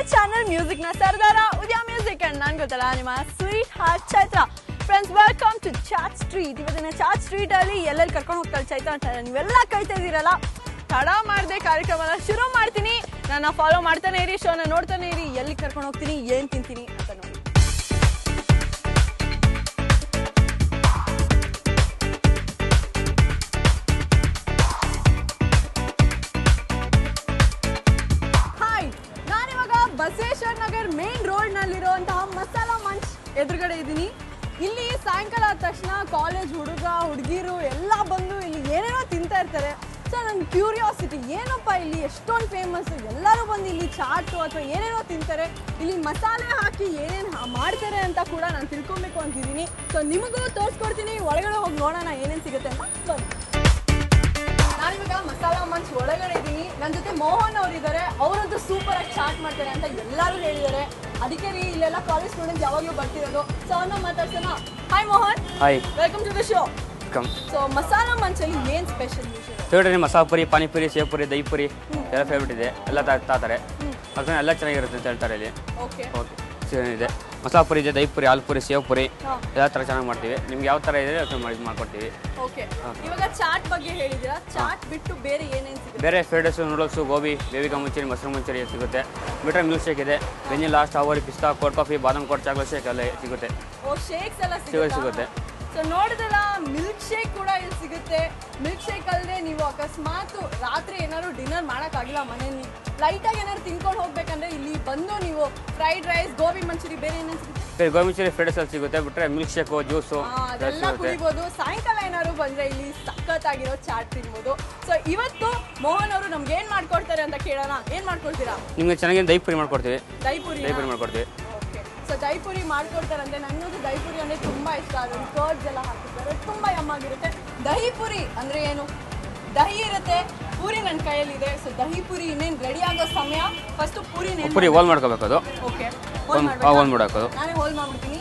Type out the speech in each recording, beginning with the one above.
Channel music ನ ಸರ್ದಾರ ಉದ್ಯಾ music and ನಾನ್ ಗೊತ್ತಲ್ಲ ನಿಮ್ಮ sweet heart Chaitra friends welcome to chat street ಇವತ್ತಿನ ಚಾಟ್ ಸ್ಟ್ರೀಟ್ ಅಲ್ಲಿ ಎಲ್ಲೆಲ್ಲಿ ಕರ್ಕೊಂಡು ಹೋಗ್ತಾಳೆ ಚೈತ್ರ ಅಂತ ನೀವೆಲ್ಲ ಕಾಯ್ತಾ ಇದೀರಲ್ಲ ತಡ ಮಾಡದೆ ಕಾರ್ಯಕ್ರಮನ ಶುರು ಮಾಡ್ತೀನಿ ನನ್ನ ಫಾಲೋ ಮಾಡ್ತಾನೆ ಇರಿ ಶೋನ ನೋಡ್ತಾನೆ ಇರಿ ಎಲ್ಲಿ ಕರ್ಕೊಂಡು ಹೋಗ್ತೀನಿ ಏನ್ ತಿಂತೀನಿ ಅಂತ ನೋಡಿ ಹಾಯ್ ನಾನಿವಾಗ ಬಸವೇಶ್ವರ ನಗರ್ ಮೇನ್ ರೋಡ್ ನಲ್ಲಿರುವಂತಹ ಮಸಾಲಾ ಮಂಚ್ ಎದುರುಗಡೆ ಇದ್ದೀನಿ ಇಲ್ಲಿ ಸಾಯಂಕಾಲ ಆದ ತಕ್ಷಣ ಕಾಲೇಜ್ ಹುಡುಗ ಹುಡುಗಿರು ಎಲ್ಲ ಬಂದು ಇಲ್ಲಿ ಏನೇನೋ ತಿಂತಾ ಇರ್ತಾರೆ ಸೊ ನನ್ನ ಕ್ಯೂರಿಯಾಸಿಟಿ ಏನಪ್ಪ ಇಲ್ಲಿ ಎಷ್ಟೊಂದು ಫೇಮಸ್ ಎಲ್ಲರೂ ಬಂದು ಇಲ್ಲಿ ಚಾಟು ಅಥವಾ ಏನೇನೋ ತಿಂತಾರೆ ಇಲ್ಲಿ ಮಸಾಲೆ ಹಾಕಿ ಏನೇನು ಮಾಡ್ತಾರೆ ಅಂತ ಕೂಡ ನಾನು ತಿಳ್ಕೊಬೇಕು ಅಂತಿದ್ದೀನಿ ಸೊ ನಿಮಗೂ ತೋರಿಸ್ಕೊಡ್ತೀನಿ ಒಳಗಡೆ ಹೋಗಿ ನೋಡೋಣ ಏನೇನು ಸಿಗುತ್ತೆ ಅಂತ ಬನ್ನಿ ನಾನಿವಾಗ ಮಸಾಲಾ ಮಂಚ್ ಒಳಗಡೆ ಇದ್ದೀನಿ ನನ್ನ ಜೊತೆ ಮೋಹನ್ ಅವ್ರು ಇದ್ದಾರೆ ಅವರಂತೂ ಸೂಪರ್ ಆಗಿ ಚಾಟ್ ಮಾಡ್ತಾರೆ ಅಂತ ಎಲ್ಲರೂ ಹೇಳಿದ್ದಾರೆ ಅದಕ್ಕೆ ರೀ ಇಲ್ಲೆಲ್ಲ ಕಾಲೇಜ್ ಸ್ಟೂಡೆಂಟ್ಸ್ ಯಾವಾಗಲೂ ಬರ್ತಿರೋದು ಸೊ ಅವ್ರನ್ನ ಮಾತಾಡ್ಸೋಣ hi Mohan hi welcome to the show come so Masala ಮಂಚಲ್ಲಿ ಏನು ಸ್ಪೆಷಲ್ ಫೇವ್ರೇಟ್ ಮಸಾಲ ಪುರಿ ಪಾನಿಪುರಿ ಸೇವ್ ಪುರಿ ದಹಿ ಪುರಿ ಎಲ್ಲ ಫೇವ್ರೇಟ್ ಇದೆ ಎಲ್ಲ ತಾ- ತಾತಾರೆ ಅದಕ್ಕೆ ಎಲ್ಲ ಚೆನ್ನಾಗಿರುತ್ತೆ ಅಂತ ಹೇಳ್ತಾರೆ ಇಲ್ಲಿ ಓಕೆ ಓಕೆ ಇದೆ ಮಸಾಲ ಪುರಿ ಇದೆ ದಹಿ ಪುರಿ ಹಾಲು ಪುರಿ ಸೇವ್ ಪುರಿ ಹಾ. ಎಲ್ಲ ಥರ ಚೆನ್ನಾಗಿ ಮಾಡ್ತೀವಿ ನಿಮ್ಗೆ ಯಾವ ಥರ ಇದೆ ಅದನ್ನ ಮಾಡಿ ಮಾಡ್ಕೊಡ್ತೀವಿ ಓಕೆ ಇವಾಗ ಚಾಟ್ ಬಗ್ಗೆ ಹೇಳಿದ್ದೀರಾ ಚಾಟ್ ಬಿಟ್ಟು ಬೇರೆ ಏನೇನು ಸಿಗುತ್ತೆ ಬೇರೆ ಫ್ರೈಡ್ ನೂಡಲ್ಸು ಗೋಬಿ ಬೇಬಿಕಾ ಮುಂಚೂರಿ ಮೊಸರು ಮುಂಚೂರಿ ಸಿಗುತ್ತೆ ಬಿಟ್ರೆ ಮಿಲ್ಕ್ ಶೇಕ್ ಇದೆ vanilla strawberry pista cold coffee badam cold chocolate shake ಎಲ್ಲ ಸಿಗುತ್ತೆ ಓ ಶೇಕ್ಸ್ ಎಲ್ಲ ಸಿಗುತ್ತೆ ಸಿಗುತ್ತೆ ಸಿಗುತ್ತೆ ಸೊ ನೋಡಿದಲ್ಲ ಮಿಲ್ಕ್ ಶೇಕ್ ಕೂಡ ಇಲ್ಲಿ ಸಿಗುತ್ತೆ ಮಿಲ್ಕ್ ಶೇಕ್ ಅಲ್ಲದೆ ನೀವು ಅಕಸ್ಮಾತ್ ರಾತ್ರಿ ಏನಾದ್ರು ಡಿನ್ನರ್ ಮಾಡೋಕ್ಕಾಗಿಲ್ಲ ಮನೇಲಿ ಲೈಟಾಗಿ ಏನಾದ್ರು ತಿನ್ಕೊಂಡು ಹೋಗ್ಬೇಕಂದ್ರೆ ಇಲ್ಲಿ ಬಂದು ನೀವು ಫ್ರೈಡ್ ರೈಸ್ ಗೋಬಿ ಮಂಚೂರಿ ಬೇರೆ ಏನೇನು ಸಿಗುತ್ತೆ ಬೇರೆ ಗೋಬಿ ಮಂಚೂರಿ ಫ್ರೈಡ್ ಎಲ್ಲ ಸಿಗುತ್ತೆ ಬಿಟ್ರೆ ಮಿಲ್ಕ್ ಶೇಕು ಜ್ಯೂಸು ಆ, ಅದೆಲ್ಲ ಸಿಗುತ್ತೆ ಕುಡಿಬೋದು ಸಾಯಂಕಾಲ ಏನಾದ್ರು ಬಂದ್ರೆ ಇಲ್ಲಿ ಸಖತ್ತಾಗಿರೋ ಚಾಟ್ ತಿನ್ಬೋದು ಸೊ ಇವತ್ತು ಮೋಹನ್ ಅವರು ನಮ್ಗೆ ಏನ್ ಮಾಡ್ಕೊಡ್ತಾರೆ ಅಂತ ಕೇಳೋಣ ಏನ್ ಮಾಡ್ಕೊಡ್ತೀರಾ ನಿಮಗೆ ಚೆನ್ನಾಗಿ ದಹಿ ಪುರಿ ಮಾಡ್ಕೊಡ್ತೀವಿ ದೈಪುರಿ ದಹಿ ಪುರಿ ಮಾಡ್ಕೊಡ್ತೀವಿ ಓಕೆ ಸೊ ದೈಪುರಿ ಮಾಡ್ಕೊಡ್ತಾರಂತೆ ನನಗೂ ದೈಪುರಿ ಅಂದರೆ ತುಂಬ ಇಷ್ಟ ಅದನ್ನು ಕರ್ಡ್ಸ್ ಎಲ್ಲ ಹಾಕಿರ್ತಾರೆ ತುಂಬ ಯಮ್ಮಾಗಿರುತ್ತೆ ದಹಿಪುರಿ ಅಂದರೆ ಏನು ದಹಿ ಇರುತ್ತೆ ಪೂರಿ ನನ್ನ ಕೈಯಲ್ಲಿದೆ ಸೊ ದಹಿ ಪುರಿ ಇನ್ನೇನು ರೆಡಿ ಆಗೋ ಸಮಯ ಫಸ್ಟು ಪೂರಿ ಪುರಿ ಹೋಲ್ ಮಾಡ್ಕೋಬೇಕು ಅದು ಓಕೆ ಹೋಲ್ ಹೋಲ್ ಮಾಡ್ಕೋದು ನಾನೇ ಹೋಲ್ ಮಾಡ್ಬಿಡ್ತೀನಿ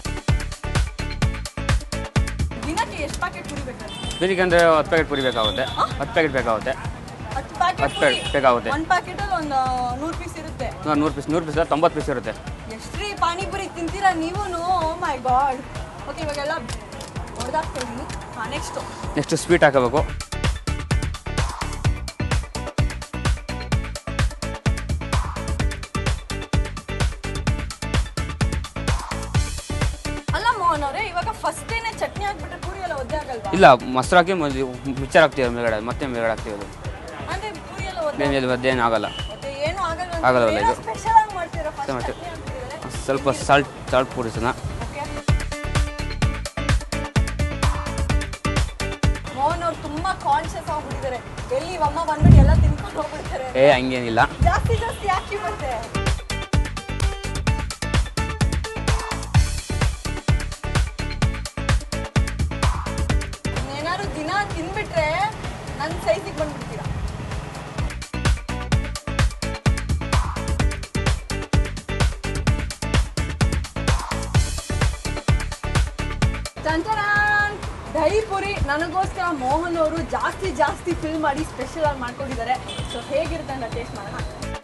ದಿನಕ್ಕೆ ಎಷ್ಟು ಪ್ಯಾಕೆಟ್ ಪುರಿ ಬೇಕಾಗುತ್ತೆ ದಿನಕ್ಕೆ ಅಂದರೆ ಹತ್ತು ಪ್ಯಾಕೆಟ್ ಪುರಿ ಬೇಕಾಗುತ್ತೆ ಹತ್ತು ಪ್ಯಾಕೆಟ್ ಬೇಕಾಗುತ್ತೆ ಹತ್ತು ಪ್ಯಾಕೆಟ್ ಹತ್ತು ಪುರಿ ಪ್ಯಾಕೆಟ್ ಬೇಕಾಗುತ್ತೆ ಒಂದು ಪ್ಯಾಕೆಟಲ್ಲಿ ಒಂದು ನೂರು ಪೀಸ್ ಇರುತ್ತೆ ನೂರು ಪೀಸ್ ನೂರು ಪೀಸ್ ತೊಂಬತ್ತು ಪೀಸ್ ಇರುತ್ತೆ ಎಷ್ಟ್ರಿ ಪಾನಿಪುರಿ ತಿಂತೀರಾ ನೀವು ಓ ಮೈ ಗಾಡ್ ಓಕೆ ಇವಾಗೆಲ್ಲ ಹೊಡೆದಾಕ್ತಾ ಇದ್ದೀನಿ ಹಾಂ ನೆಕ್ಸ್ಟು ನೆಕ್ಸ್ಟ್ ಸ್ವೀಟ್ ಹಾಕಬೇಕು ಅಲ್ಲ ಮೋಹನ್ ಅವರೇ ಇವಾಗ ಫಸ್ಟೇನೆ ಚಟ್ನಿ ಹಾಕ್ಬಿಟ್ರೆ ಪೂರಿ ಎಲ್ಲ ಒದ್ದೆ ಆಗಲ್ವಾ ಇಲ್ಲ ಮೊಸರು ಹಾಕಿ ಮಿಕ್ಚರ್ ಹಾಕ್ತೀವಿ ಮೇಲ್ಗಡೆ ಮತ್ತೆ ಮೇಲ್ಗಡೆ ಹಾಕ್ತೀವಿ ಅದು ಅಂದ್ರೆ ಪೂರಿ ಎಲ್ಲ ಒದ್ದೆ ಏನು ಅದೇನು ಆಗಲ್ಲ ಮತ್ತೆ ಏನು ಆಗಲ್ಲ ಆಗಲ್ಲ ಇದು. ಸ್ಪೆಷಲ್ ಆಗಿ ಮಾಡ್ತೀರಾ ಫಸ್ಟ್ ಮತ್ತೆ- ಚಟ್ನಿ ಹಾಕ್ತಿದ್ದಾರೆ ಸ್ವಲ್ಪ ಸಾಲ್ಟ್ ಸಾಲ್ಟ್ ಪೂರಿಸೋಣ ಓಕೆ ಮೋಹನ್ ಅವ್ರು ತುಂಬಾ ಕಾನ್ಶಿಯಸ್ ಆಗ್ಬಿಟ್ಟಿದ್ದಾರೆ ಎಲ್ಲಿ ಅಮ್ಮ ಬಂದ್ಬಿಟ್ಟು ಎಲ್ಲ ತಿನ್ಕೊಂಡು ಹೋಗ್ಬಿಡ್ತಾರೆ ಏ ಹಂಗೇನಿಲ್ಲ ಜಾಸ್ತಿ ಜಾಸ್ತಿ ಹಾಕಿ ಮತ್ತೆ ಏನಾದ್ರು ದಿನ ತಿನ್ಬಿಟ್ರೆ ನನ್ನ ಸೈಜಿಗೆ ಬಂದ್ಬಿಡ್ತೀರಾ ಚಂಚನಾನ್ ದಹಿ ಪುರಿ ನನಗೋಸ್ಕರ ಮೋಹನ್ ಅವರು ಜಾಸ್ತಿ ಜಾಸ್ತಿ ಫಿಲ್ ಮಾಡಿ ಸ್ಪೆಷಲ್ ಆಗಿ ಮಾಡ್ಕೊಂಡಿದ್ದಾರೆ ಸೊ ಹೇಗಿರುತ್ತೆ ಅಂತ ಟೇಸ್ಟ್ ಮಾಡೋಣ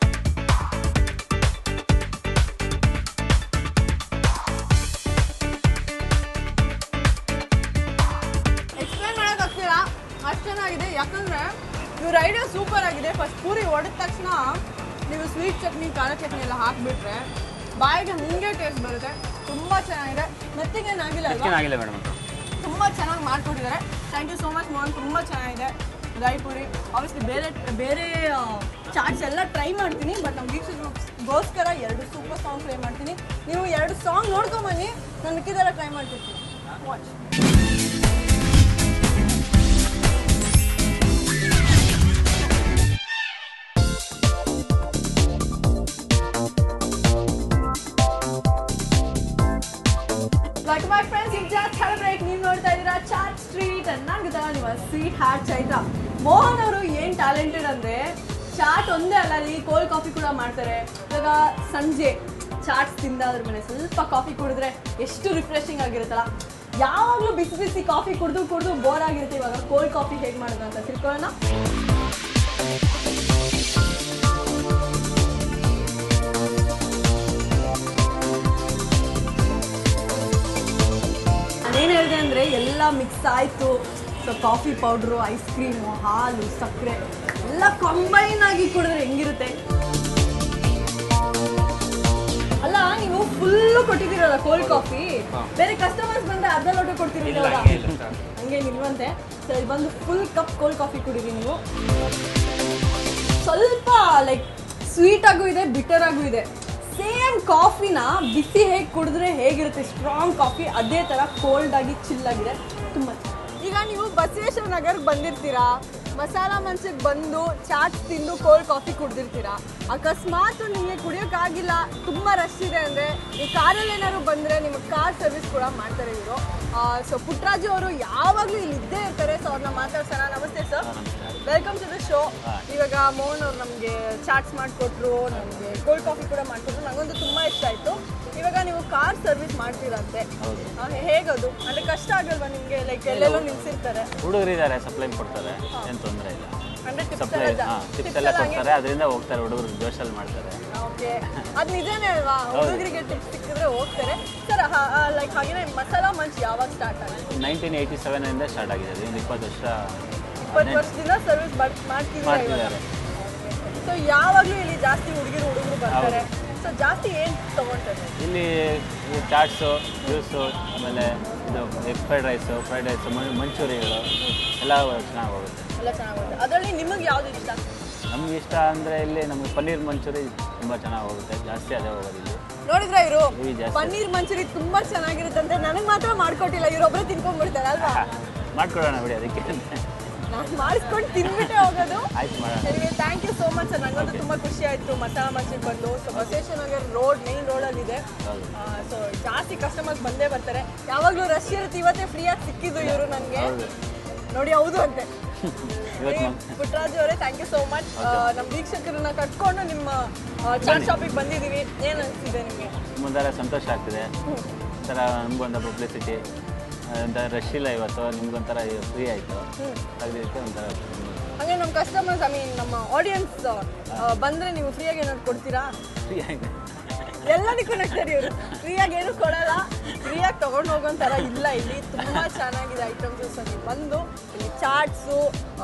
ಎಕ್ಸ್ಪ್ಲೇನ್ ಮಾಡೋಕ್ಕಾಗ್ತಿಲ್ಲ ಅಷ್ಟು ಚೆನ್ನಾಗಿದೆ ಯಾಕಂದ್ರೆ ಇವ್ರ ಐಡಿಯಾ ಸೂಪರ್ ಆಗಿದೆ ಫಸ್ಟ್ ಪೂರಿ ಹೊಡೆದ ತಕ್ಷಣ ನೀವು ಸ್ವೀಟ್ ಚಟ್ನಿ ಖಾರ ಚಟ್ನಿ ಎಲ್ಲ ಹಾಕ್ಬಿಟ್ರೆ ಬಾಯಿಗೆ ಹಿಂಗೆ ಟೇಸ್ಟ್ ಬರುತ್ತೆ ತುಂಬಾ ಚೆನ್ನಾಗಿದೆ ಮೆತ್ತಿಗೇನಾಗಿಲ್ಲ ಅಲ್ವಾ ಏನಾಗಿಲ್ಲ ಮೇಡಮ್ ತುಂಬ ಚೆನ್ನಾಗಿ ಮಾಡ್ಕೊಟ್ಟಿದ್ದಾರೆ thank you so much Mohan ತುಂಬ ಚೆನ್ನಾಗಿದೆ ದಹಿಪುರಿ ಆಬ್ವಿಯಸ್ಲಿ ಬೇರೆ ಬೇರೆ ಚಾಟ್ಸ್ ಎಲ್ಲ ಟ್ರೈ ಮಾಡ್ತೀನಿ ಬಟ್ ನಮ್ಮ ವೀಕ್ಷಕರಿಗೋಸ್ಕರ ಎರಡು ಸೂಪರ್ ಸಾಂಗ್ ಪ್ಲೇ ಮಾಡ್ತೀನಿ ನೀವು ಎರಡು ಸಾಂಗ್ ನೋಡ್ಕೊಂಬನ್ನಿ ನಾನು ಮಿಕ್ಕಿದೆಲ್ಲ ಟ್ರೈ ಮಾಡ್ತಿರ್ತೀನಿ ವಾಚ್ ಬಟ್ ಮೈ ಫ್ರೆಂಡ್ಸ್ ಈಗ ಜಾಸ್ಟ್ ಬ್ರೇಕ್ ನೀವು ನೋಡ್ತಾ ಇದ್ದೀರಾ ಚಾಟ್ ಸ್ಟ್ರೀಟ್ ಅಂತ ನಾನು ಗೊತ್ತಲ್ಲ ನಿಮ್ಮ ಸ್ವೀಟ್ ಹಾರ್ಟ್ ಚೈತ್ರ ಮೋಹನ್ ಅವರು ಏನು ಟ್ಯಾಲೆಂಟೆಡ್ ಅಂದರೆ ಚಾಟ್ ಒಂದೇ ಅಲ್ಲ ಅಲ್ಲಿ ಕೋಲ್ಡ್ ಕಾಫಿ ಕೂಡ ಮಾಡ್ತಾರೆ ಇವಾಗ ಸಂಜೆ ಚಾಟ್ಸ್ ತಿಂದಾದ್ರ ಮೇಲೆ ಸ್ವಲ್ಪ ಕಾಫಿ ಕುಡಿದ್ರೆ ಎಷ್ಟು ರಿಫ್ರೆಶಿಂಗ್ ಆಗಿರುತ್ತಲ್ಲ ಯಾವಾಗಲೂ ಬಿಸಿ ಬಿಸಿ ಕಾಫಿ ಕುಡಿದು ಕುಡಿದು ಬೋರ್ ಆಗಿರುತ್ತೆ ಇವಾಗ ಕೋಲ್ಡ್ ಕಾಫಿ ಹೇಗೆ ಮಾಡೋದು ಅಂತ ತಿಳ್ಕೊಳ್ಳೋಣ ಏನು ಹೇಳಿದೆ ಅಂದರೆ ಎಲ್ಲ ಮಿಕ್ಸ್ ಆಯಿತು so coffee powder ice cream ಹಾಲು ಸಕ್ಕರೆ ಎಲ್ಲ ಕಂಬೈನ್ ಆಗಿ ಕುಡಿದ್ರೆ ಹೆಂಗಿರುತ್ತೆ ಅಲ್ಲ ನೀವು ಫುಲ್ಲು ಕೊಟ್ಟಿದ್ದೀರಲ್ಲ ಕೋಲ್ಡ್ ಕಾಫಿ ಬೇರೆ ಕಸ್ಟಮರ್ಸ್ ಬಂದ್ರೆ ಅರ್ಧ ಲೋಟ ಕೊಡ್ತೀರಲ್ಲ ಹಂಗೆ ನಿಲ್ವಂತೆ ಸೊ ಇಲ್ಲಿ ಬಂದು ಫುಲ್ ಕಪ್ ಕೋಲ್ಡ್ ಕಾಫಿ ಕುಡೀರಿ ನೀವು ಸ್ವಲ್ಪ ಲೈಕ್ ಸ್ವೀಟ್ ಆಗೂ ಇದೆ ಬಿಟರ್ ಆಗೂ ಇದೆ ಸೇಮ್ ಕಾಫಿನ ಬಿಸಿ ಹೇಗೆ ಕುಡಿದ್ರೆ ಹೇಗಿರುತ್ತೆ ಸ್ಟ್ರಾಂಗ್ ಕಾಫಿ ಅದೇ ಥರ ಕೋಲ್ಡ್ ಆಗಿ ಚಿಲ್ ಆಗಿದೆ ತುಂಬ ಈಗ ನೀವು ಬಸವೇಶ್ವರ ನಗರ್ಗೆ ಬಂದಿರ್ತೀರಾ ಮಸಾಲ ಮಂಚಕ್ಕೆ ಬಂದು ಚಾಟ್ ತಿಂದು ಕೋಲ್ಡ್ ಕಾಫಿ ಕುಡ್ದಿರ್ತೀರಾ ಅಕಸ್ಮಾತ್ ನಿಮಗೆ ಕುಡಿಯೋಕ್ಕಾಗಿಲ್ಲ ತುಂಬ ರಶ್ ಇದೆ ಅಂದರೆ ಈ ಕಾರಲ್ಲಿ ಏನಾದ್ರು ಬಂದರೆ ನಿಮಗೆ ಕಾರ್ ಸರ್ವಿಸ್ ಕೂಡ ಮಾಡ್ತಾರೆ ಇವರು ಸೊ ಪುಟ್ರಾಜು ಅವರು ಯಾವಾಗಲೂ ಇಲ್ಲಿ ಇದ್ದೇ ಇರ್ತಾರೆ ಸೊ ಅವ್ರನ್ನ ಮಾತಾಡ್ಸೋಣ ನಮಸ್ತೆ sir welcome to the show ಇವಾಗ ಮೋಹನ್ ಅವ್ರು ನಮಗೆ ಚಾಟ್ಸ್ ಮಾಡಿಕೊಟ್ರು ನಮಗೆ ಕೋಲ್ಡ್ ಕಾಫಿ ಕೂಡ ಮಾಡಿಕೊಟ್ರು ನನಗಂತೂ ತುಂಬ ಇಷ್ಟ ಆಯಿತು ಇವಾಗ ನೀವು ಕಾರ್ ಸರ್ವಿಸ್ ಮಾಡ್ತೀರಂತೆ ಆ, ಹೇಗದು ಅಂದ್ರೆ ಕಷ್ಟ ಆಗಲ್ವಾ ನಿಮಗೆ ಲೈಕ್ ಎಲ್ಲೆಲ್ಲೋ ನಿಲ್ಸಿರ್ತಾರೆ ಹುಡುಗರಿದ್ದಾರೆ ಸಪ್ಲೈ ಕೊಡ್ತಾರೆ ಏನು ತೊಂದರೆ ಇಲ್ಲ ಅಂದ್ರೆ ಟಿಪ್ಸ್ ಸಪ್ಲೈ ಎಲ್ಲ ಹಾಂ ಟಿಪ್ಸ್ ಎಲ್ಲ ಕೊಡ್ತಾರೆ ಅದರಿಂದ ಹೋಗ್ತಾರೆ ಹುಡುಗರು ಜೋಶಲ್ಲಿ ಮಾಡ್ತಾರೆ ಓಕೆ ಅದು ನಿಜನೇ ಅಲ್ವಾ ಹುಡುಗರಿಗೆ ಟಿಪ್ಸ್ ಸಿಕ್ಕಿದ್ರೆ ಹೋಗ್ತಾರೆ ಸರ್ ಲೈಕ್ ಹಾಗೇನೆ ಮಸಾಲಾ ಮಂಚ್ ಯಾವಾಗ ಸ್ಟಾರ್ಟ್ ಆಗಿದೆ ನೈನ್ಟೀನ್ ಏಯ್ಟಿ ಸೆವೆನಿಂದ ಸ್ಟಾರ್ಟ್ ಆಗಿದೆ ಇದು ಒಂದು ಇಪ್ಪತ್ತು ವರ್ಷ ಇಪ್ಪತ್ತು ವರ್ಷದಿಂದ ಸರ್ವಿಸ್ ಮಾಡ್ತಿದ್ದೀರಾ ಮಾಡ್ತಿದ್ದಾರೆ ಸೊ ಯಾವಾಗಲೂ ಇಲ್ಲಿ ಜಾಸ್ತಿ ಹುಡುಗಿರು ಹುಡುಗರು ಬರ್ತಾರೆ ಸೊ ಜಾಸ್ತಿ ಏನು ತಗೊಳ್ತಾರೆ ಇಲ್ಲಿ ಈ ಚಾಟ್ಸು ಜ್ಯೂಸು ಆಮೇಲೆ ಇದು egg fried rice fried rice ಮಂಚೂರಿಗಳು ಎಲ್ಲ ಚೆನ್ನಾಗಿ ಹೋಗುತ್ತೆ ಎಲ್ಲ ಚೆನ್ನಾಗುತ್ತೆ ಅದರಲ್ಲಿ ನಿಮಗೆ ಯಾವ್ದು ಇಷ್ಟ ನಮ್ಗೆ ಇಷ್ಟ ಅಂದರೆ ಇಲ್ಲಿ ನಮಗೆ ಪನ್ನೀರ್ ಮಂಚೂರಿ ತುಂಬ ಚೆನ್ನಾಗಿ ಹೋಗುತ್ತೆ ಜಾಸ್ತಿ ಅದೇ ಹೋಗೋದು ಇಲ್ಲಿ ನೋಡಿದ್ರ ಇವರು ಇವು ಜಾಸ್ತಿ ಪನ್ನೀರ್ ಮಂಚೂರಿ ತುಂಬಾ ಚೆನ್ನಾಗಿರುತ್ತೆ ಅಂತ ನನಗೆ ಮಾತ್ರ ಮಾಡ್ಕೊಟ್ಟಿಲ್ಲ ಇವರೊಬ್ಬರೇ ತಿನ್ಕೊಂಡ್ಬಿಡ್ತಾರೆ ಅಲ್ವಾ ಮಾಡ್ಕೊಡೋಣ ಬಿಡಿ ಅದಕ್ಕೆ ನಾನು ಮಾಡಿಸ್ಕೊಂಡು ತಿನ್ಬಿಟ್ಟೆ ಹೋಗೋದು ಆಯ್ತು ಮಾಡೋಣ ನಿಮಗೆ thank you so much sir ನನಗಂತೂ ತುಂಬ ಖುಷಿ ಆಯಿತು ಮಸಾಲ ಮಂಚಿಗೆ ಬಂದು so Basaveshwara Nagar road main ರೋಡಲ್ಲಿದೆ ಹೌದು ಸೊ ಜಾಸ್ತಿ ಕಸ್ಟಮರ್ಸ್ ಬಂದೇ ಬರ್ತಾರೆ ಯಾವಾಗಲೂ ರಶ್ ಇರುತ್ತೆ ಇವತ್ತೇ ಫ್ರೀಯಾಗಿ ಸಿಕ್ಕಿದ್ದು ಇವರು ನನಗೆ ಹೌದು ನೋಡಿ ಹೌದು ಅಂತೆ ಇವತ್ತು ಮ- ಪುಟ್ಟರಾಜು ಅವರೇ ಥ್ಯಾಂಕ್ ಯು ಸೋ ಮಚ್ ನಮ್ಮ ವೀಕ್ಷಕರನ್ನ ಕಟ್ಕೊಂಡು ನಿಮ್ಮ ಚಾಟ್ ಶಾಪಿಗೆ ಬಂದಿದ್ದೀವಿ ಏನು ಅನಿಸ್ತಿದೆ ನಿಮಗೆ ಒಂಥರ ಸಂತೋಷ ಆಗ್ತಿದೆ ಒಂಥರ ನಮಗೊಂದು ಪಬ್ಲಿಸಿಟಿ ಒಂಥರ ರಶ್ ಇಲ್ಲ ಇವತ್ತು ನಿಮ್ಗೊಂಥರ ಫ್ರೀ ಆಯಿತು ಅದಕ್ಕೆ ಒಂಥರ ಹಾಗೆ ನಮ್ಮ ಕಸ್ಟಮರ್ಸ್ ಐ ಮೀನ್ ನಮ್ಮ ಆಡಿಯನ್ಸ್ ಬಂದರೆ ನೀವು ಫ್ರೀಯಾಗಿ ಏನಾದ್ರು ಕೊಡ್ತೀರಾ ಫ್ರೀ ಆಗಿದೆ ಎಲ್ಲದಕ್ಕೂ ನಗ್ತಾರೆ ಇವರು ಫ್ರೀಯಾಗಿ ಏನು ಕೊಡಲ್ಲ ಫ್ರೀಯಾಗಿ ತೊಗೊಂಡು ಹೋಗೋನ್ ಥರ ಇಲ್ಲ ಇಲ್ಲಿ ತುಂಬ ಚೆನ್ನಾಗಿದೆ ಐಟಮ್ಸ್ ನೀವು ಬಂದು ಇಲ್ಲಿ ಚಾಟ್ಸು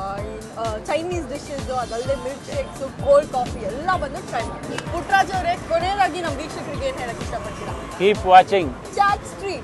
ಚೈನೀಸ್ ಡಿಶಸ್ಸು ಅದಲ್ಲದೆ ಮಿಲ್ಕ್ ಶೇಕ್ಸು ಕೋಲ್ಡ್ ಕಾಫಿ ಎಲ್ಲ ಬಂದು ಟ್ರೈ ಮಾಡಿ ಪುಟ್ರಾಜ್ ಅವರೇ ಕೊನೆಯದಾಗಿ ನಮ್ಮ ವೀಕ್ಷಕರಿಗೆ ಏನು ಹೇಳಕ್ಕೆ ಇಷ್ಟಪಡ್ತೀರಾ ಕೀಪ್ ವಾಚಿಂಗ್ ಚಾಟ್ ಸ್ಟ್ರೀಟ್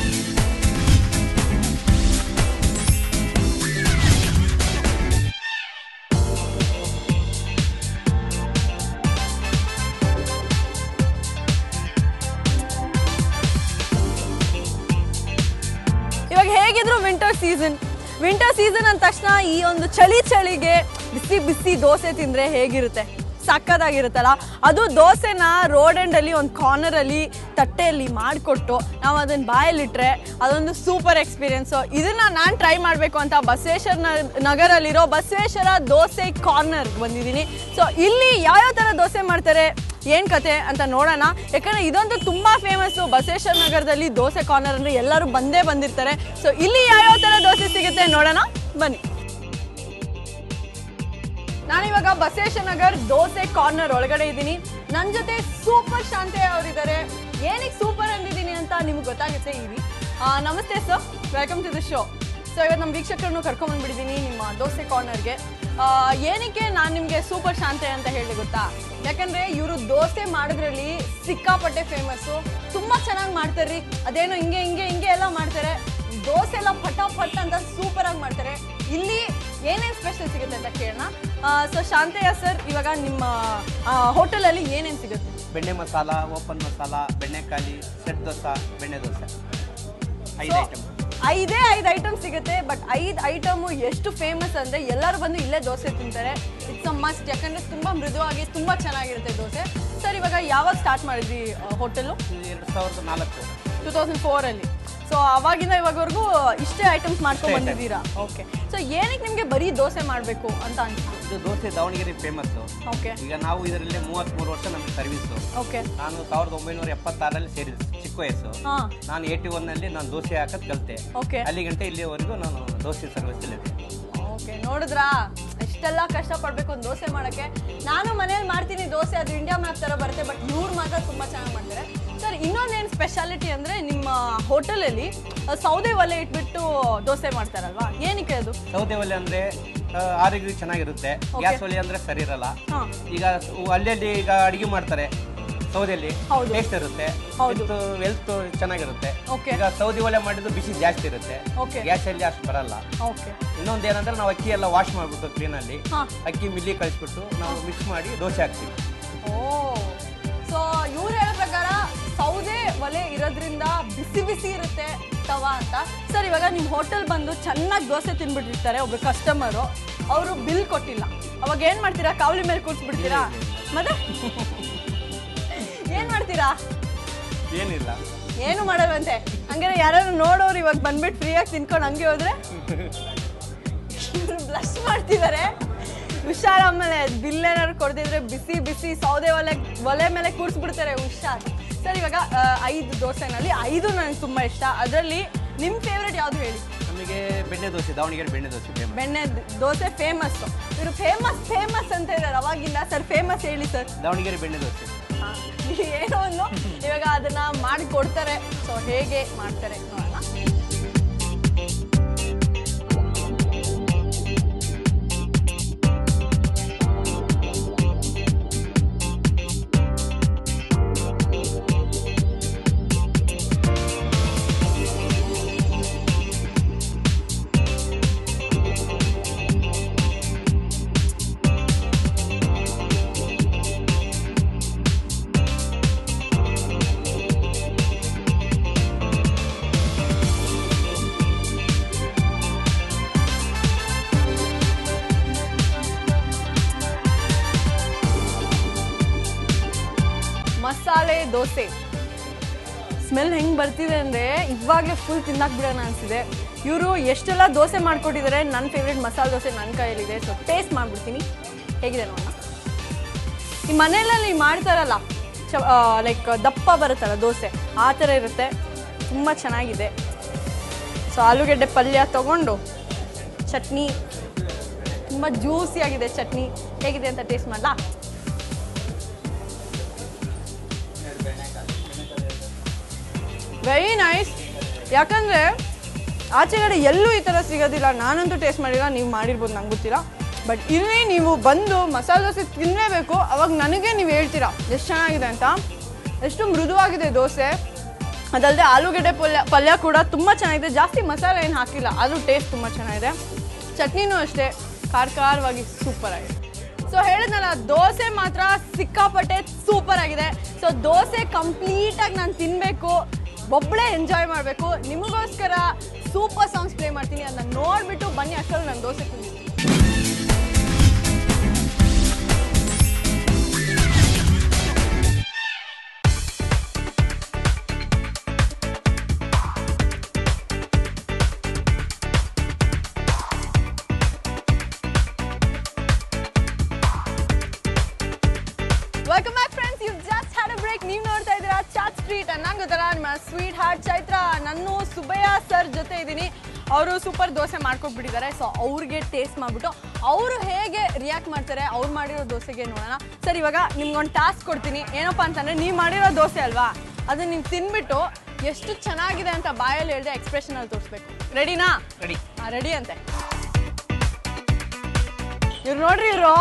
ಇವಾಗ ಹೇಗಿದ್ರು ವಿಂಟರ್ ಸೀಸನ್ ವಿಂಟರ್ ಸೀಸನ್ ಅಂದ ತಕ್ಷಣ ಈ ಒಂದು ಚಳಿ ಚಳಿಗೆ ಬಿಸಿ ಬಿಸಿ ದೋಸೆ ತಿಂದ್ರೆ ಹೇಗಿರುತ್ತೆ ಸಕ್ಕದಾಗಿರುತ್ತಲ್ಲ ಅದು ದೋಸೆನ ರೋಡ್ ಎಂಡಲ್ಲಿ ಒಂದು ಕಾರ್ನರಲ್ಲಿ ತಟ್ಟೆಯಲ್ಲಿ ಮಾಡಿಕೊಟ್ಟು ನಾವು ಅದನ್ನು ಬಾಯಲ್ಲಿಟ್ರೆ ಅದೊಂದು ಸೂಪರ್ ಎಕ್ಸ್ಪೀರಿಯನ್ಸು ಇದನ್ನ ನಾನು ಟ್ರೈ ಮಾಡಬೇಕು ಅಂತ ಬಸವೇಶ್ವರ ನ- ನಗರಲ್ಲಿರೋ ಬಸವೇಶ್ವರ ದೋಸೆ ಕಾರ್ನರ್ಗೆ ಬಂದಿದ್ದೀನಿ ಸೊ ಇಲ್ಲಿ ಯಾವ್ಯಾವ ಥರ ದೋಸೆ ಮಾಡ್ತಾರೆ ಏನ್ ಕತೆ ಅಂತ ನೋಡೋಣ ಯಾಕಂದ್ರೆ ಇದೊಂದು ತುಂಬಾ ಫೇಮಸ್ ಬಸವೇಶ್ವರ ನಗರದಲ್ಲಿ ದೋಸೆ ಕಾರ್ನರ್ ಅಂದ್ರೆ ಎಲ್ಲರೂ ಬಂದೇ ಬಂದಿರ್ತಾರೆ ಸೊ ಇಲ್ಲಿ ಯಾವ್ಯಾವ ತರ ದೋಸೆ ಸಿಗುತ್ತೆ ನೋಡೋಣ ಬನ್ನಿ ನಾನಿವಾಗ ಬಸವೇಶ್ವರ ನಗರ್ ದೋಸೆ ಕಾರ್ನರ್ ಒಳಗಡೆ ಇದ್ದೀನಿ ನನ್ನ ಜೊತೆ ಸೂಪರ್ ಶಾಂತಿ ಅವರಿದ್ದಾರೆ ಏನಕ್ಕೆ ಸೂಪರ್ ಅಂದಿದ್ದೀನಿ ಅಂತ ನಿಮ್ಗೆ ಗೊತ್ತಾಗುತ್ತೆ ಇರಿ ಆ, ನಮಸ್ತೆ sir welcome to the show so ಇವತ್ತು ನಮ್ಮ ವೀಕ್ಷಕರನ್ನು ಕರ್ಕೊಂಡ್ಬಂದ್ಬಿಟ್ಟಿದ್ದೀನಿ ನಿಮ್ಮ ದೋಸೆ ಕಾರ್ನರ್ಗೆ ಏನಕ್ಕೆ ನಾನು ನಿಮಗೆ ಸೂಪರ್ ಶಾಂತೆ ಅಂತ ಹೇಳಿ ಗೊತ್ತಾ ಯಾಕಂದ್ರೆ ಇವರು ದೋಸೆ ಮಾಡೋದ್ರಲ್ಲಿ ಸಿಕ್ಕಾಪಟ್ಟೆ ಫೇಮಸ್ಸು ತುಂಬ ಚೆನ್ನಾಗಿ ಮಾಡ್ತಾರ್ರಿ ಅದೇನೋ ಹಿಂಗೆ ಹಿಂಗೆ ಹಿಂಗೆ ಎಲ್ಲ ಮಾಡ್ತಾರೆ ದೋಸೆ ಎಲ್ಲ ಪಟಾಪಟ್ ಅಂತ ಸೂಪರ್ ಆಗಿ ಮಾಡ್ತಾರೆ ಇಲ್ಲಿ ಏನೇನು ಸ್ಪೆಷಲ್ ಸಿಗುತ್ತೆ ಅಂತ ಕೇಳೋಣ ಸೊ ಶಾಂತಯ್ಯ ಸರ್ ಇವಾಗ ನಿಮ್ಮ ಹೋಟೆಲಲ್ಲಿ ಏನೇನು ಸಿಗುತ್ತೆ ಬೆಣ್ಣೆ ಮಸಾಲ ಓಪನ್ ಮಸಾಲ ಬೆಣ್ಣೆಕಾಲಿ ಸೆಟ್ ದೋಸೆ ಬೆಣ್ಣೆ ದೋಸೆ ಐದು ಐಟಮ್ ಐದೇ ಐದು ಐಟಮ್ ಸಿಗುತ್ತೆ ಬಟ್ ಐದು ಐಟಮು ಎಷ್ಟು ಫೇಮಸ್ ಅಂದರೆ ಎಲ್ಲರೂ ಬಂದು ಇಲ್ಲೇ ದೋಸೆ ತಿಂತಾರೆ ಇಟ್ಸ್ ಅ ಮಸ್ಟ್ ಯಾಕಂದರೆ ತುಂಬ ಮೃದುವಾಗಿ ತುಂಬ ಚೆನ್ನಾಗಿರುತ್ತೆ ದೋಸೆ ಸರ್ ಇವಾಗ ಯಾವಾಗ ಸ್ಟಾರ್ಟ್ ಮಾಡಿದ್ರಿ ಹೋಟೆಲು ಎರಡು ಸಾವಿರದ ನಾಲ್ಕು ಟೂ ತೌಸಂಡ್ ಫೋರಲ್ಲಿ ಸೊ ಅವಾಗಿಂದ ಇವಾಗವರೆಗೂ ಇಷ್ಟೇ ಐಟಮ್ಸ್ ಮಾಡ್ಕೊಂಡು ಬಂದಿದ್ದೀರಾ ಓಕೆ ಸೊ ಏನಕ್ಕೆ ನಿಮಗೆ ಬರೀ ದೋಸೆ ಮಾಡಬೇಕು ಅಂತ ಅನಿಸ್ತು ಇದು ದೋಸೆ ದಾವಣಗೆರೆ ಫೇಮಸ್ಸು ಓಕೆ ಈಗ ನಾವು ಇದರಲ್ಲಿ ಮೂವತ್ತ್ಮೂರು ವರ್ಷ ನಮಗೆ ಸರ್ವಿಸು ಓಕೆ ನಾನು ಸಾವಿರದ ಒಂಬೈನೂರ ಎಪ್ಪತ್ತಾರರಲ್ಲಿ ಸೇರಿದ ಚಿಕ್ಕ ವಯಸ್ಸು ಹಾಂ ನಾನು ಏಯ್ಟಿ ಒನ್ನಲ್ಲಿ ನಾನು ದೋಸೆ ಹಾಕೋದು ಕಲಿತೆ ಓಕೆ ಅಲ್ಲಿ ಗಂಟೆ ಇಲ್ಲಿವರೆಗೂ ನಾನು ದೋಸೆ ಸರ್ವಿಸಲ್ಲಿದ್ದೆ ಓಕೆ ನೋಡಿದ್ರಾ ಎಷ್ಟೆಲ್ಲ ಕಷ್ಟಪಡ್ಬೇಕು ಒಂದು ದೋಸೆ ಮಾಡೋಕ್ಕೆ ನಾನು ಮನೇಲಿ ಮಾಡ್ತೀನಿ ದೋಸೆ ಅದು ಇಂಡಿಯಾ ಮ್ಯಾಪ್ ಥರ ಬರುತ್ತೆ ಬಟ್ ಇವ್ರು ಮಾತ್ರ ತುಂಬ ಚೆನ್ನಾಗಿ ಮಾಡ್ತಾರೆ ಸರ್ ಸರ್ ಇನ್ನೊಂದೇನು ಸ್ಪೆಷಾಲಿಟಿ ಅಂದರೆ ನಿಮ್ಮ ಹೋಟೆಲಲ್ಲಿ ಸೌದೆ ಒಲೆ ಇಟ್ಬಿಟ್ಟು ದೋಸೆ ಮಾಡ್ತಾರಲ್ವಾ ಏನಕ್ಕೆ ಅದು ಸೌದೆ ಒಲೆ ಅಂದ್ರೆ ಆ, ಆರೋಗ್ಯಕ್ಕೆ ಚೆನ್ನಾಗಿರುತ್ತೆ ಗ್ಯಾಸ್ ಒಲೆ ಅಂದ್ರೆ ಸರಿ ಇರಲ್ಲ ಹಾಂ ಈಗ ಸ್- ಅಲ್ಲಲ್ಲಿ ಈಗ ಅಡಿಗೆ ಮಾಡ್ತಾರೆ ಸೌದೆಯಲ್ಲಿ ಹೌದು. ಟೇಸ್ಟ್ ಇರುತ್ತೆ ಹೌದು. ಹೆಲ್ತ್ ಚೆನ್ನಾಗಿರುತ್ತೆ ಓಕೆ ಈಗ ಸೌದೆ ಒಲೆ ಮಾಡಿದ್ದು ಬಿಸಿ ಜಾಸ್ತಿ ಇರುತ್ತೆ ಓಕೆ ಗ್ಯಾಸ್ ಅಲ್ಲಿ ಅಷ್ಟು ಬರಲ್ಲ ಓಕೆ ಇನ್ನೊಂದು ಏನಂದ್ರೆ ನಾವು ಅಕ್ಕಿ ಎಲ್ಲ ವಾಶ್ ಮಾಡ್ಬಿಟ್ಟು ಕ್ಲೀನ್ ಅಲ್ಲಿ ಹಾಂ ಅಕ್ಕಿ ಮಿಲ್ಲಿ ಕಳಿಸ್ಬಿಟ್ಟು ನಾವು ಮಿಕ್ಸ್ ಮಾಡಿ ದೋಸೆ ಹಾಕ್ತೀವಿ ಓ ಸೊ ಇವ್ರು ಹೇಳೋ ಪ್ರಕಾರ ಸೌದೆ ಒಲೆ ಇರೋದ್ರಿಂದ ಬಿಸಿ ಬಿಸಿ ಇರುತ್ತೆ ತವಾ ಅಂತ ಸರ್ ಇವಾಗ ನಿಮ್ಮ ಹೋಟೆಲ್ ಬಂದು ಚೆನ್ನಾಗಿ ದೋಸೆ ತಿನ್ಬಿಟ್ಟಿರ್ತಾರೆ ಒಬ್ರು ಕಸ್ಟಮರು ಅವರು ಬಿಲ್ ಕೊಟ್ಟಿಲ್ಲ ಅವಾಗ ಏನು ಮಾಡ್ತೀರಾ ಕಾವಲಿ ಮೇಲೆ ಕೂರಿಸ್ಬಿಡ್ತೀರಾ ಮತ್ತೆ ಏನು ಮಾಡ್ತೀರಾ ಏನಿಲ್ಲ ಏನು ಮಾಡಲ್ವಂತೆ ಹಂಗಾರೆ ಯಾರು ನೋಡೋರು ಇವಾಗ ಬಂದ್ಬಿಟ್ಟು ಫ್ರೀಯಾಗಿ ತಿನ್ಕೊಂಡು ಹಂಗೆ ಹೋದ್ರೆ ಇವ್ರು ಬ್ಲಶ್ ಮಾಡ್ತಿದ್ದಾರೆ ಹುಷಾರ್ ಆಮೇಲೆ ಬಿಲ್ ಏನಾದ್ರು ಕೊಡ್ದಿದ್ರೆ ಬಿಸಿ ಬಿಸಿ ಸೌದೆ ಒಲೆ ಒಲೆ ಮೇಲೆ ಕೂರಿಸ್ಬಿಡ್ತಾರೆ ಹುಷಾರ್ ಸರ್ ಇವಾಗ ಆ, ಐದು ದೋಸೆನಲ್ಲಿ ಐದು ನನಗೆ ತುಂಬ ಇಷ್ಟ ಅದರಲ್ಲಿ ನಿಮ್ಮ ಫೇವ್ರೆಟ್ ಯಾವುದು ಹೇಳಿ ನಮಗೆ ಬೆಣ್ಣೆ ದೋಸೆ ದಾವಣಗೆರೆ ಬೆಣ್ಣೆ ದೋಸೆ ಫೇಮಸ್ ಬೆಣ್ಣೆ ದ- ದೋಸೆ ಫೇಮಸ್ ಇವರು ಫೇಮಸ್ ಫೇಮಸ್ ಅಂತ ಇದ್ದಾರೆ ಅವಾಗಿಂದ ಸರ್ ಫೇಮಸ್ ಹೇಳಿ ಸರ್ ದಾವಣಗೆರೆ ಬೆಣ್ಣೆ ದೋಸೆ ಏನೋ ಒಂದು ಇವಾಗ ಅದನ್ನ ಮಾಡಿ ಕೊಡ್ತಾರೆ ಸೊ ಹೇಗೆ ಮಾಡ್ತಾರೆ ನೋಡೋಣ ಮಸಾಲೆ ದೋಸೆ ಸ್ಮೆಲ್ ಹೆಂಗ್ ಬರ್ತಿದೆ ಅಂದ್ರೆ ಇವಾಗಲೇ ಫುಲ್ ತಿನ್ನಕ್ ಬಿಡೋಣ ಅನ್ಸಿದೆ ಇವರು ಎಷ್ಟೆಲ್ಲ ದೋಸೆ ಮಾಡ್ಕೊಟ್ಟಿದ್ದಾರೆ ನನ್ನ ಫೇವ್ರೆಟ್ ಮಸಾಲೆ ದೋಸೆ ನನ್ನ ಕೈಯಲ್ಲಿದೆ ಸೊ ಟೇಸ್ಟ್ ಮಾಡ್ಬಿಡ್ತೀನಿ ಹೇಗಿದೆ ನೋಡೋಣ ಈ ಮನೆಯಲ್ಲಿ ಮಾಡ್ತಾರಲ್ಲ ಲೈಕ್ ದಪ್ಪ ಬರುತ್ತಲ್ಲ ದೋಸೆ ಆ ಥರ ಇರುತ್ತೆ ತುಂಬ ಚೆನ್ನಾಗಿದೆ ಸೊ ಆಲೂಗೆಡ್ಡೆ ಪಲ್ಯ ತಗೊಂಡು ಚಟ್ನಿ ತುಂಬ ಜ್ಯೂಸಿ ಆಗಿದೆ ಚಟ್ನಿ ಹೇಗಿದೆ ಅಂತ ಟೇಸ್ಟ್ ಮಾಡಲಾ ವೆರಿ ನೈಸ್ ಯಾಕಂದರೆ ಆಚೆಗಡೆ ಎಲ್ಲೂ ಈ ಥರ ಸಿಗೋದಿಲ್ಲ ನಾನಂತೂ ಟೇಸ್ಟ್ ಮಾಡಿಲ್ಲ ನೀವು ಮಾಡಿರ್ಬೋದು ನಂಗೆ ಗೊತ್ತಿಲ್ಲ ಬಟ್ ಇಲ್ಲಿ ನೀವು ಬಂದು ಮಸಾಲೆ ದೋಸೆ ತಿನ್ನಲೇಬೇಕು ಅವಾಗ ನನಗೆ ನೀವು ಹೇಳ್ತೀರಾ ಎಷ್ಟು ಚೆನ್ನಾಗಿದೆ ಅಂತ ಎಷ್ಟು ಮೃದುವಾಗಿದೆ ದೋಸೆ ಅದಲ್ಲದೆ ಆಲೂಗೆಡ್ಡೆ ಪಲ್ಯ ಪಲ್ಯ ಕೂಡ ತುಂಬ ಚೆನ್ನಾಗಿದೆ ಜಾಸ್ತಿ ಮಸಾಲೆ ಏನು ಹಾಕಿಲ್ಲ ಆದರೂ ಟೇಸ್ಟ್ ತುಂಬ ಚೆನ್ನಾಗಿದೆ ಚಟ್ನಿನೂ ಅಷ್ಟೇ ಖಾರ ಖಾರವಾಗಿ ಸೂಪರ್ ಆಗಿದೆ ಸೊ ಹೇಳಿದ್ನಲ್ಲ ದೋಸೆ ಮಾತ್ರ ಸಿಕ್ಕಾಪಟ್ಟೆ ಸೂಪರ್ ಆಗಿದೆ ಸೊ ದೋಸೆ ಕಂಪ್ಲೀಟ್ ಆಗಿ ನಾನು ತಿನ್ಬೇಕು ಒಬ್ಬಳೇ ಎಂಜಾಯ್ ಮಾಡಬೇಕು ನಿಮಗೋಸ್ಕರ ಸೂಪರ್ ಸಾಂಗ್ಸ್ ಪ್ಲೇ ಮಾಡ್ತೀನಿ ಅದನ್ನ ನೋಡ್ಬಿಟ್ಟು ಬನ್ನಿ ಅಷ್ಟರಲ್ಲಿ ನಾನು ದೋಸೆ ತಿಂತೀನಿ welcome back friends you just had a break ನೀವು ನೋಡ್ತಾ ಇದ್ದೀರಾ ಚಾಟ್ ಸ್ಟ್ರೀಟ್ ನಂಗೆ ಗೊತ್ತಲ್ಲ ನಿಮ್ಮ ಸ್ವೀಟ್ ಹಾರ್ಟ್ ಚೈತ್ರ ನಾನು ಸುಬ್ಬಯ್ಯ ಸರ್ ಜೊತೆ ಇದ್ದೀನಿ ಅವರು ಸೂಪರ್ ದೋಸೆ ಮಾಡ್ಕೊಟ್ಬಿಟ್ಟಿದ್ದಾರೆ ಸೊ ಅವ್ರಿಗೆ ಟೇಸ್ಟ್ ಮಾಡಿಬಿಟ್ಟು ಅವರು ಹೇಗೆ ರಿಯಾಕ್ಟ್ ಮಾಡ್ತಾರೆ ಅವ್ರು ಮಾಡಿರೋ ದೋಸೆಗೆ ನೋಡೋಣ ಸರ್ ಇವಾಗ ನಿಮ್ಗೊಂದು ಟಾಸ್ಕ್ ಕೊಡ್ತೀನಿ ಏನಪ್ಪ ಅಂತಂದರೆ ನೀವು ಮಾಡಿರೋ ದೋಸೆ ಅಲ್ವಾ ಅದನ್ನ ನೀವು ತಿನ್ಬಿಟ್ಟು ಎಷ್ಟು ಚೆನ್ನಾಗಿದೆ ಅಂತ ಬಾಯಲ್ಲಿ ಹೇಳ್ದೆ ಎಕ್ಸ್ಪ್ರೆಷನಲ್ಲಿ ತೋರಿಸ್ಬೇಕು ರೆಡಿನಾ ರೆಡಿ ರೆಡಿ ಅಂತೆ ಇವ್ರು ನೋಡ್ರಿ ಇವರು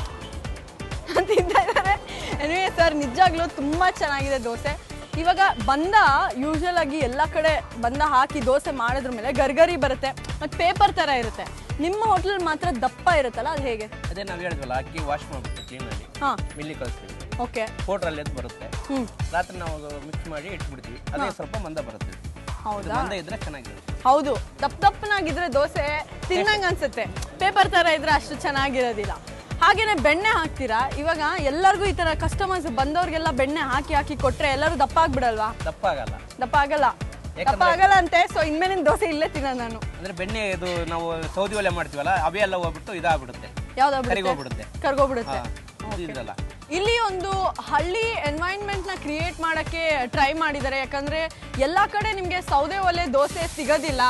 ತಿಂತಾ ಇದ್ದಾರೆ ಎನಿವೆ ಸರ್ ನಿಜಾಗ್ಲೂ ತುಂಬ ಚೆನ್ನಾಗಿದೆ ದೋಸೆ ಇವಾಗ ಬಂದ ಯೂಶಲ್ ಆಗಿ ಎಲ್ಲ ಕಡೆ ಬಂದ ಹಾಕಿ ದೋಸೆ ಮಾಡಿದ್ರ ಮೇಲೆ ಗರ್ಗರಿ ಬರುತ್ತೆ ಮತ್ತು ಪೇಪರ್ ಥರ ಇರುತ್ತೆ ನಿಮ್ಮ ಹೋಟ್ಲಲ್ಲಿ ಮಾತ್ರ ದಪ್ಪ ಇರುತ್ತಲ್ಲ ಅದು ಹೇಗೆ ಅದೇ ನಾವು ಹೇಳಿದ್ವಲ್ಲ ಅಕ್ಕಿ ವಾಶ್ ಮಾಡ್ಬಿಟ್ಟು ಕ್ಲೀನಲ್ಲಿ ಹಾಂ ಮಿಲ್ಲಿ ಕಳಿಸ್ತೀವಿ ಓಕೆ ಪೌಡ್ರಲ್ಲಿ ಅದು ಬರುತ್ತೆ ಹ್ಞೂ ರಾತ್ರಿ ನಾವು ಮಿಕ್ಸ್ ಮಾಡಿ ಇಟ್ಬಿಡ್ತೀವಿ ಅದೇ ಸ್ವಲ್ಪ ಮಂದ ಬರುತ್ತೆ ಇದು ಹೌದಾ ಮಂದ ಇದ್ರೆ ಚೆನ್ನಾಗಿರುತ್ತೆ ಹೌದು ದಪ್ಪ ದಪ್ಪನಾಗಿದ್ರೆ ದೋಸೆ ತಿನ್ನಂಗ್ ಅನ್ಸುತ್ತೆ ಪೇಪರ್ ತರ ಇದ್ರೆ ಅಷ್ಟು ಚೆನ್ನಾಗಿರೋದಿಲ್ಲ ಹಾಗೇನೆ ಬೆಣ್ಣೆ ಹಾಕ್ತೀರಾ ಇವಾಗ ಎಲ್ಲರಿಗೂ ಈ ತರ ಕಸ್ಟಮರ್ಸ್ ಬಂದವ್ರಿಗೆಲ್ಲ ಬೆಣ್ಣೆ ಹಾಕಿ ಹಾಕಿ ಕೊಟ್ರೆ ಎಲ್ಲರೂ ದಪ್ಪ ಆಗ್ಬಿಡಲ್ವಾ ದಪ್ಪ ಆಗಲ್ಲ ದಪ್ಪ ಆಗಲ್ಲ ದಪ್ಪ ಆಗಲ್ಲ ಅಂತೆ ಸೊ ಇನ್ಮೇಲಿನ ದೋಸೆ ಇಲ್ಲೇ ತಿನ್ನ ನಾನು ಅಂದ್ರೆ ಬೆಣ್ಣೆ ಇದು ನಾವು ಸೌದಿ ಒಲೆ ಮಾಡ್ತೀವಲ್ಲ ಅವೇ ಎಲ್ಲ ಹೋಗ್ಬಿಟ್ಟು ಇದಾಗ್ಬಿಡುತ್ತೆ ಯಾವ್ದಾಗ್ಬಿಡುತ್ತೆ ಕರಿಗೋಗ್ಬಿಡುತ್ತೆ ಕರ್ಗೋಗ್ಬಿಡುತ್ತೆ ಹಾ, ಇದು ಇರಲ್ಲ ಇಲ್ಲಿ ಒಂದು ಹಳ್ಳಿ ಎನ್ವೈರ್ನ್ಮೆಂಟ್ ನ ಕ್ರಿಯೇಟ್ ಮಾಡಕ್ಕೆ ಟ್ರೈ ಮಾಡಿದ್ದಾರೆ ಯಾಕಂದ್ರೆ ಎಲ್ಲಾ ಕಡೆ ನಿಮ್ಗೆ ಸೌದೆ ಒಲೆ ದೋಸೆ ಸಿಗೋದಿಲ್ಲ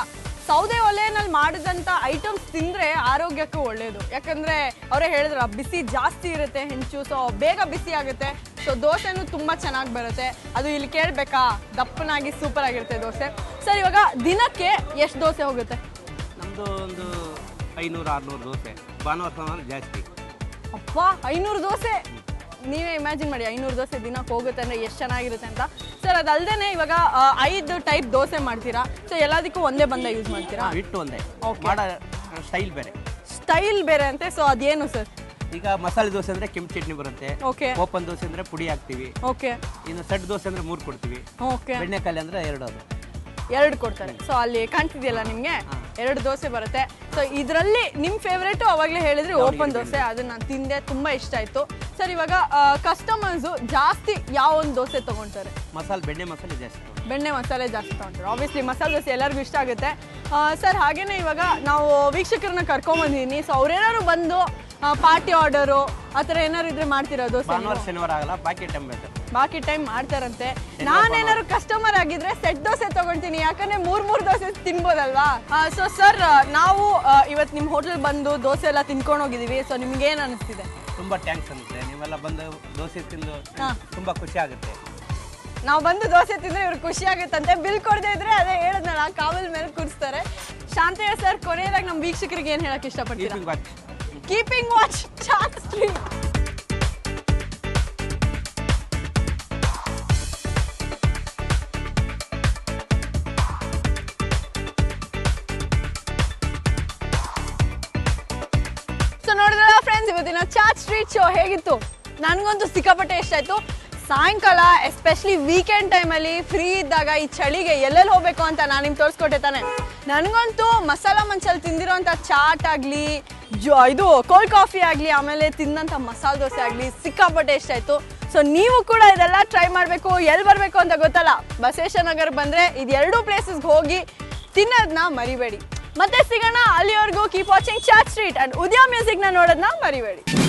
ಸೌದೆ ಒಲೆನಲ್ಲಿ ಮಾಡಿದಂಥ ಐಟಮ್ಸ್ ತಿಂದರೆ ಆರೋಗ್ಯಕ್ಕೂ ಒಳ್ಳೆಯದು ಯಾಕಂದರೆ ಅವರೇ ಹೇಳಿದ್ರ ಬಿಸಿ ಜಾಸ್ತಿ ಇರುತ್ತೆ ಹೆಂಚು ಸೊ ಬೇಗ ಬಿಸಿ ಆಗುತ್ತೆ ಸೊ ದೋಸೆನೂ ತುಂಬ ಚೆನ್ನಾಗಿ ಬರುತ್ತೆ ಅದು ಇಲ್ಲಿ ಕೇಳಬೇಕಾ ದಪ್ಪನಾಗಿ ಸೂಪರ್ ಆಗಿರುತ್ತೆ ದೋಸೆ ಸರ್ ಇವಾಗ ದಿನಕ್ಕೆ ಎಷ್ಟು ದೋಸೆ ಹೋಗುತ್ತೆ ನಮ್ಮದು ಒಂದು ಐನೂರು ಆರುನೂರು ದೋಸೆ ಭಾನುವಾರ ಸೋಮವಾರ ಜಾಸ್ತಿ ಅಪ್ಪ ಐನೂರು ದೋಸೆ ನೀವೇ ಇಮ್ಯಾಜಿನ್ ಮಾಡಿ ಐನೂರು ದೋಸೆ ದಿನಕ್ಕೆ ಹೋಗುತ್ತೆ ಅಂದರೆ ಎಷ್ಟು ಚೆನ್ನಾಗಿರುತ್ತೆ ಅಂತ ಸರ್ ಅದಲ್ದೇ ಇವಾಗ ಆ, ಐದು ಟೈಪ್ ದೋಸೆ ಮಾಡ್ತೀರಾ ಸೊ ಎಲ್ಲದಕ್ಕೂ ಒಂದೇ ಬಂದ ಯೂಸ್ ಮಾಡ್ತೀರಾ ಇಟ್ಟು ಒಂದೇ Okay. ಮಾಡೋ ಸ್ಟೈಲ್ ಬೇರೆ ಸ್ಟೈಲ್ ಬೇರೆ ಅಂತೆ ಸೊ ಅದೇನು ಸರ್ ಈಗ ಮಸಾಲೆ ದೋಸೆ ಅಂದರೆ ಕೆಂಪು ಚಟ್ನಿ ಬರುತ್ತೆ ಓಕೆ ಓಪನ್ ದೋಸೆ ಅಂದರೆ ಪುಡಿ ಹಾಕ್ತೀವಿ ಓಕೆ ಇನ್ನು ಸೆಟ್ ದೋಸೆ ಅಂದರೆ ಮೂರು ಕೊಡ್ತೀವಿ ಓಕೆ ಬೆಣ್ಣೆಕಾಯಿ ಅಂದರೆ ಎರಡು ಅದು ಎರಡು ಕೊಡ್ತಾರೆ ಸೊ ಅಲ್ಲಿ ಕಾಣ್ತಿದೆಯಲ್ಲ ನಿಮಗೆ ಎರಡು ದೋಸೆ ಬರುತ್ತೆ ಸೊ ಇದರಲ್ಲಿ ನಿಮ್ಮ ಫೇವ್ರೇಟು ಅವಾಗಲೇ ಹೇಳಿದ್ರಿ ಓಪನ್ ದೋಸೆ ಅದು ನಾನು ತಿಂದೆ ತುಂಬ ಇಷ್ಟ ಆಯಿತು ಸರ್ ಇವಾಗ ಕಸ್ಟಮರ್ಸು ಜಾಸ್ತಿ ಯಾವ ಒಂದು ದೋಸೆ ತೊಗೊಳ್ತಾರೆ ಮಸಾಲೆ ಬೆಣ್ಣೆ ಮಸಾಲೆ ಜಾಸ್ತಿ ಬೆಣ್ಣೆ ಮಸಾಲೆ ಜಾಸ್ತಿ ತೊಗೊಂತಾರೆ ಆಬ್ವಿಯಸ್ಲಿ ಮಸಾಲೆ ದೋಸೆ ಎಲ್ಲರಿಗೂ ಇಷ್ಟ ಆಗುತ್ತೆ ಸರ್ ಹಾಗೇನೆ ಇವಾಗ ನಾವು ವೀಕ್ಷಕರನ್ನ ಕರ್ಕೊಂಬಂದಿದ್ದೀನಿ ಸೊ ಅವ್ರೇನಾದ್ರು ಬಂದು ಪಾರ್ಟಿ ಆರ್ಡರು ಆ ಥರ ಏನಾದ್ರು ಇದ್ರೆ ಮಾಡ್ತೀರಾ ದೋಸೆ ಭಾನುವಾರ ಶನಿವಾರ ಆಗಲ್ಲ ಬಾಕಿ ಟೈಮ್ ಬೇಕು ಬಾಕಿ ಟೈಮ್ ಮಾಡ್ತಾರಂತೆ ನಾನೇನಾದ್ರು ಕಸ್ಟಮರ್ ಆಗಿದ್ರೆ ಸೆಟ್ ದೋಸೆ ತಗೊಳ್ತೀನಿ ಯಾಕಂದ್ರೆ ಮೂರ್ ಮೂರ್ ದೋಸೆ ತಿನ್ಬೋದಲ್ವಾ ಸೊ ಸರ್ ನಾವು ಇವತ್ತು ನಿಮ್ಮ ಹೋಟೆಲ್ ಬಂದು ದೋಸೆ ಎಲ್ಲ ತಿನ್ಕೊಂಡು ಹೋಗಿದೀವಿ ಸೊ ನಿಮ್ಗೆ ಏನ್ ಅನಿಸ್ತಿದೆ ತುಂಬ ಟ್ಯಾಂಕ್ಸ್ ಅನ್ಸುತ್ತೆ ನೀವೆಲ್ಲ ಬಂದು ದೋಸೆ ತಿಂದು ಹಾ. ತುಂಬ ಖುಷಿ ಆಗುತ್ತೆ ನಾವು ಬಂದು ದೋಸೆ ತಿಂದ್ರೆ ಇವ್ರಿಗೆ ಖುಷಿ ಆಗುತ್ತಂತೆ ಬಿಲ್ ಕೊಡದೇ ಇದ್ರೆ ಅದೇ ಹೇಳಿದ್ನಲ್ಲ ಕಾವಲ್ ಮೇಲೆ ಕೂರಿಸ್ತಾರೆ ಶಾಂತಯ್ಯ ಸರ್ ಕೊನೆಯದಾಗಿ ನಮ್ಮ ವೀಕ್ಷಕರಿಗೆ ಏನ್ ಹೇಳಕ್ ಇಷ್ಟಪಡ್ತೀರಾ keeping watch keeping watch Chaat Street so ನೋಡಿದ್ರಲ್ಲ ಫ್ರೆಂಡ್ಸ್ ಇವತ್ತಿನ ಚಾಟ್ ಸ್ಟ್ರೀಟ್ ಶೋ ಹೇಗಿತ್ತು ನನಗಂತೂ ಸಿಕ್ಕಾಪಟ್ಟೆ ಇಷ್ಟ ಆಯ್ತು ಸಾಯಂಕಾಲ ಎಸ್ಪೆಷಲಿ ವೀಕೆಂಡ್ ಟೈಮಲ್ಲಿ ಫ್ರೀ ಇದ್ದಾಗ ಈ ಚಳಿಗೆ ಎಲ್ಲೆಲ್ಲಿ ಹೋಗ್ಬೇಕು ಅಂತ ನಾನು ನಿಮ್ಗೆ ತೋರಿಸ್ಕೊಟ್ಟೆ ತಾನೆ ನನಗಂತೂ ಮಸಾಲ ಮಂಚಲ್ಲಿ ತಿಂದಿರೋಂಥ ಚಾಟ್ ಆಗಲಿ ಜೋ ಇದು ಕೋಲ್ಡ್ ಕಾಫಿ ಆಗಲಿ ಆಮೇಲೆ ತಿಂದಂಥ ಮಸಾಲೆ ದೋಸೆ ಆಗಲಿ ಸಿಕ್ಕಾಪಟ್ಟೆ ಇಷ್ಟ ಆಯಿತು ಸೊ ನೀವು ಕೂಡ ಇದೆಲ್ಲ ಟ್ರೈ ಮಾಡಬೇಕು ಎಲ್ಲಿ ಬರಬೇಕು ಅಂತ ಗೊತ್ತಲ್ಲ ಬಸವೇಶ್ವರ ನಗರ್ ಬಂದರೆ ಇದು ಎರಡೂ ಪ್ಲೇಸಸ್ಗೆ ಹೋಗಿ ತಿನ್ನೋದನ್ನ ಮರಿಬೇಡಿ ಮತ್ತೆ ಸಿಗೋಣ ಅಲ್ಲಿವರೆಗೂ keep watching Chaat Street and ಉದ್ಯಾ ಮ್ಯೂಸಿಕ್ನ ನೋಡೋದನ್ನ ಮರಿಬೇಡಿ